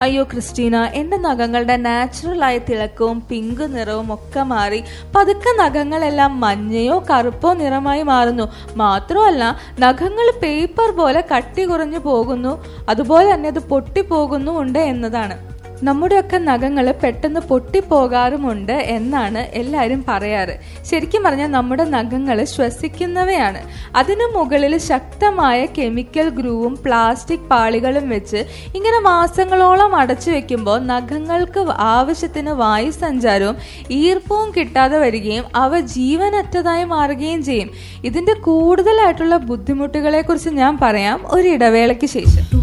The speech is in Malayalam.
അയ്യോ ക്രിസ്റ്റീന എന്റെ നഖങ്ങളുടെ നാച്ചുറലായ തിളക്കവും പിങ്ക് നിറവും ഒക്കെ മാറി പതുക്കെ നഖങ്ങളെല്ലാം മഞ്ഞയോ കറുപ്പോ നിറമായി മാറുന്നു മാത്രമല്ല നഖങ്ങൾ പേപ്പർ പോലെ കട്ടി കുറഞ്ഞു പോകുന്നു അതുപോലെ തന്നെ അത് പൊട്ടിപ്പോകുന്നു ഉണ്ട് എന്നതാണ് നമ്മുടെയൊക്കെ നഖങ്ങൾ പെട്ടെന്ന് പൊട്ടിപ്പോകാറുമുണ്ട് എന്നാണ് എല്ലാവരും പറയാറ് ശരിക്കും പറഞ്ഞാൽ നമ്മുടെ നഖങ്ങൾ ശ്വസിക്കുന്നവയാണ് അതിനു മുകളിൽ ശക്തമായ കെമിക്കൽ ഗ്രൂവും പ്ലാസ്റ്റിക് പാളികളും വെച്ച് ഇങ്ങനെ മാസങ്ങളോളം അടച്ചു വെക്കുമ്പോൾ നഖങ്ങൾക്ക് ആവശ്യത്തിന് വായു സഞ്ചാരവും ഈർപ്പവും കിട്ടാതെ വരികയും അവ ജീവനറ്റതായി മാറുകയും ചെയ്യും ഇതിന്റെ കൂടുതലായിട്ടുള്ള ബുദ്ധിമുട്ടുകളെ കുറിച്ച് ഞാൻ പറയാം ഒരു ഇടവേളയ്ക്ക് ശേഷം